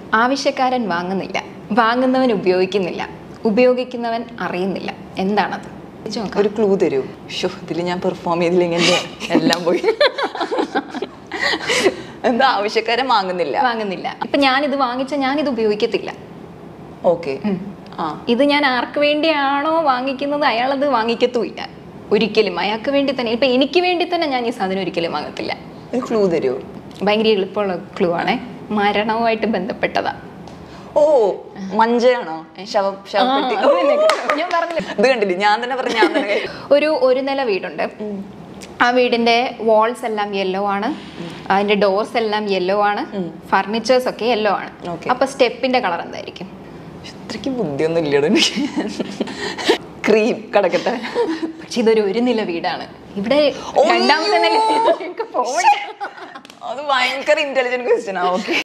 ആവശ്യക്കാരൻ വാങ്ങുന്നില്ല വാങ്ങുന്നവൻ ഉപയോഗിക്കുന്നില്ല ഉപയോഗിക്കുന്നവൻ അറിയുന്നില്ല എന്താണത് ചോദിച്ച് നോക്കാം. ഒരു ക്ലൂ തരൂ ഷോ ഇതിൽ ഞാൻ പെർഫോം ചെയ്തില്ലെങ്കിൽ എൻ്റെ എല്ലാം പോയി എന്താ ആവശ്യക്കാരെ വാങ്ങുന്നില്ല വാങ്ങുന്നില്ല ഇപ്പൊ ഞാനിത് വാങ്ങിച്ച ഞാനിത് ഉപയോഗിക്കത്തില്ല ഓക്കെ ആ ഇത് ഞാൻ ആർക്ക് വേണ്ടിയാണോ വാങ്ങിക്കുന്നത് അയാളത് വാങ്ങിക്കത്തുമില്ല ഒരിക്കലും അയാൾക്ക് വേണ്ടി തന്നെ ഇപ്പൊ എനിക്ക് വേണ്ടി തന്നെ ഞാൻ ഈ സാധനം ഒരിക്കലും വാങ്ങത്തില്ല ഒരു ക്ലൂ തരൂ ഭയങ്കര എളുപ്പമുള്ള ക്ലൂ ആണേ മരണവുമായിട്ട് ബന്ധപ്പെട്ടതാ ഓ മഞ്ചയാണോ ശവം ശവപ്പെട്ടി അത് തന്നെ. ഞാൻ പറഞ്ഞില്ല ഇത് കണ്ടില്ലേ ഞാൻ തന്നെ പറഞ്ഞു ഞാൻ തന്നെ കഴി- ഒരു ഒരു നില വീടുണ്ട് ആ വീടിന്റെ വാൾസ് എല്ലാം യെല്ലോ ആണ് അതിന്റെ ഡോർസ് എല്ലാം യെല്ലോ ആണ് ഫർണിച്ചേഴ്സ് ഒക്കെ യെല്ലോ ആണ് Okay. അപ്പൊ സ്റ്റെപ്പിന്റെ കളർ എന്തായിരിക്കും ഇത്രയ്ക്ക് ബുദ്ധിയൊന്നും ഇല്ലടോ എനിക്ക് ക്രീം കിടക്കട്ടെ പക്ഷെ ഇതൊരു ഒരു നില വീടാണ് ഇവിടെ ഒയ്യോ. രണ്ടാമത്തെ നില പോകണ്ട അത് ഭയങ്കര ഇന്റലിജന്റ് ക്വസ്റ്റ്യൻ ആ ഓക്കെ